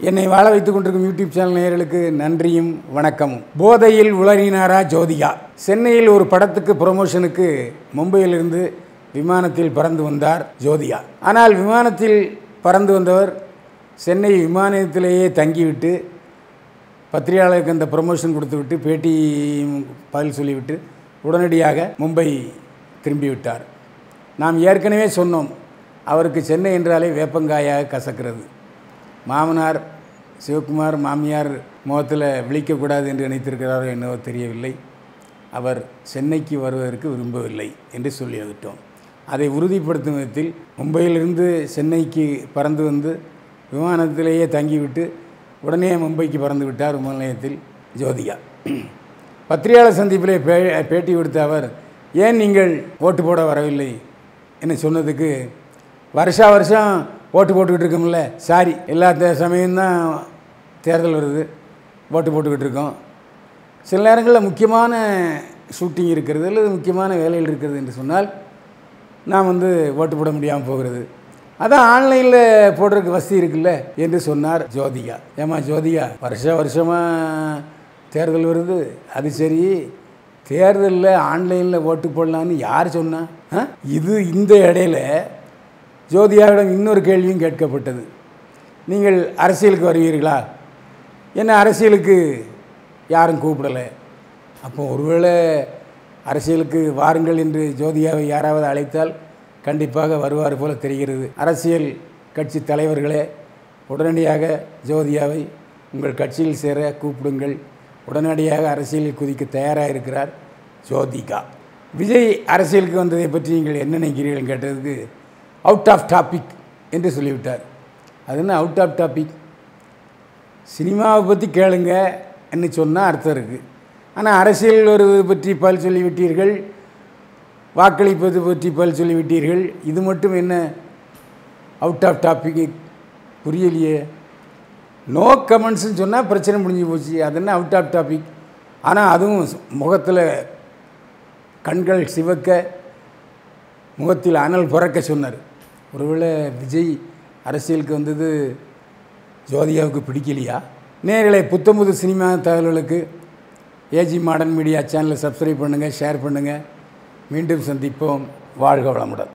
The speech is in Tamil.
என்னை வாழ வைத்துக் கொண்டிருக்கும் யூடியூப் சேனல் நேயர்களுக்கு நன்றியும் வணக்கமும் போதையில் உளறினாரா ஜோதிகா சென்னையில் ஒரு படத்துக்கு ப்ரொமோஷனுக்கு மும்பையிலிருந்து விமானத்தில் பறந்து வந்தார் ஜோதிகா ஆனால் விமானத்தில் பறந்து வந்தவர் சென்னை விமானத்திலேயே தங்கிவிட்டு பத்திரிகையாளருக்கு அந்த ப்ரமோஷன் கொடுத்துவிட்டு பேட்டி பதில் சொல்லிவிட்டு உடனடியாக மும்பை திரும்பிவிட்டார் நாம் ஏற்கனவே சொன்னோம் அவருக்கு சென்னை என்றாலே வேப்பங்காயாக கசக்கிறது மாமனார் சிவகுமார் மாமியார் முகத்தில் விழிக்கக்கூடாது என்று நினைத்திருக்கிறாரோ என்னவோ தெரியவில்லை அவர் சென்னைக்கு வருவதற்கு விரும்பவில்லை என்று சொல்லிவிட்டோம் அதை உறுதிப்படுத்தும் விதத்தில் மும்பையிலிருந்து சென்னைக்கு பறந்து வந்து விமானத்திலேயே தங்கிவிட்டு உடனே மும்பைக்கு பறந்து விட்டார் விமான நிலையத்தில் ஜோதிகா பத்திரிகையாளர் சந்திப்பிலே பே பேட்டி கொடுத்த அவர் ஏன் நீங்கள் ஓட்டு போட வரவில்லை என்று சொன்னதுக்கு வருஷா வருஷம் ஓட்டு போட்டுக்கிட்டு இருக்கோம்ல சாரி எல்லா தே- சமயம்தான் தேர்தல் வருது ஓட்டு போட்டுக்கிட்டு இருக்கோம் சில நேரங்களில் முக்கியமான ஷூட்டிங் இருக்கிறது அல்லது முக்கியமான வேலைகள் இருக்கிறது என்று சொன்னால் நான் வந்து ஓட்டு போட முடியாமல் போகிறது அதான் ஆன்லைனில் போடுறதுக்கு வசதி இருக்குல்ல என்று சொன்னார் ஜோதிகா ஏமா ஜோதிகா வருஷ வருஷமாக தேர்தல் வருது அது சரி தேர்தலில் ஆன்லைனில் ஓட்டு போடலான்னு யார் சொன்னா ஆ? இது இந்த இடையில ஜோதியாவிடம் இன்னொரு கேள்வியும் கேட்கப்பட்டது நீங்கள் அரசியலுக்கு வருவீர்களா என்ன அரசியலுக்கு யாரும் கூப்பிடலை அப்போ ஒருவேளை அரசியலுக்கு வாருங்கள் என்று ஜோதியாவை யாராவது அழைத்தால் கண்டிப்பாக வருவார் போல தெரிகிறது அரசியல் கட்சி தலைவர்களே உடனடியாக ஜோதியாவை உங்கள் கட்சியில் சேர கூப்பிடுங்கள் உடனடியாக அரசியலில் குதிக்க தயாராக இருக்கிறார் ஜோதிகா விஜய் அரசியலுக்கு வந்ததை பற்றி நீங்கள் என்ன நினைக்கிறீர்கள் கேட்டதுக்கு அவுட் ஆஃப் டாபிக் என்று சொல்லிவிட்டார் அது என்ன அவுட் ஆஃப் டாபிக் சினிமாவை பற்றி கேளுங்க என்று சொன்னால் அர்த்தம் இருக்குது ஆனால் அரசியல் வருவது பற்றி பல் சொல்லிவிட்டீர்கள் வாக்களிப்பது பற்றி பல் சொல்லிவிட்டீர்கள் இது மட்டும் என்ன அவுட் ஆஃப் டாபிக் புரியலையே நோ கமெண்ட்ஸ்னு சொன்னால் பிரச்சனை முடிஞ்சு போச்சு அது என்ன அவுட் ஆஃப் டாபிக் ஆனால் அதுவும் முகத்தில் கண்கள் சிவக்க முகத்தில் அனல் புறக்க சொன்னார் ஒருவேளை விஜய் அரசியலுக்கு வந்தது ஜோதியாவுக்கு பிடிக்கலையா நேர்களை புத்தம்புது சினிமா தகவல்களுக்கு ஏஜி மாடர்ன் மீடியா சேனலை சப்ஸ்கிரைப் பண்ணுங்கள் ஷேர் பண்ணுங்கள் மீண்டும் சந்திப்போம் வாழ்க வளமுடன்